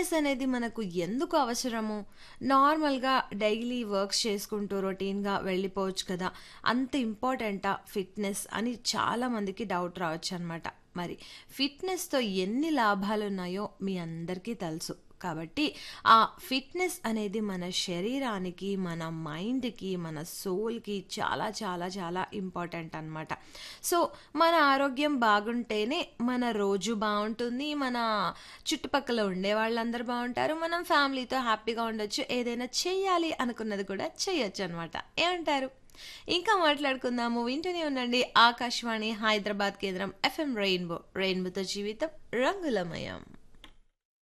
Fitness అనేది మనకు ఎందుకు అవసరము? నార్మల్‌గా డైలీ వర్క్స్ చేసుకుంటూ రొటీన్‌గా వెళ్ళిపోవచ్చు కదా! అంత ఇంపార్టెంటా ఫిట్‌నెస్ అని చాలా మందికి డౌట్ రావచ్చనమాట. మరి ఫిట్‌నెస్‌తో ఎన్ని లాభాలున్నాయో మీ అందరికీ తెలుసు. కాబట్టి ఆ ఫిట్‌నెస్ అనేది మన శరీరానికి, మన మైండ్‌కి, మన సోల్‌కి చాలా చాలా చాలా ఇంపార్టెంట్ అనమాట. సో, మన ఆరోగ్యం బాగుంటేనే మన రోజు బావుంటుంది. మన చుట్టుపక్కల ఉండే వాళ్ళందరూ బావుంటారు. మనం ఫ్యామిలీతో హ్యాపీగా ఉండొచ్చు. ఏదైనా చెయ్యాలి అనుకున్నది కూడా చేయొచ్చనమాట. ఏమంటారు? ఇంకా మాట్లాడుకుందాము. వింటూనే ఉండండి ఆకాశవాణి హైదరాబాద్ కేంద్రం ఎఫ్ఎం రెయిన్బో. రెయిన్బోతో జీవితం రంగులమయం.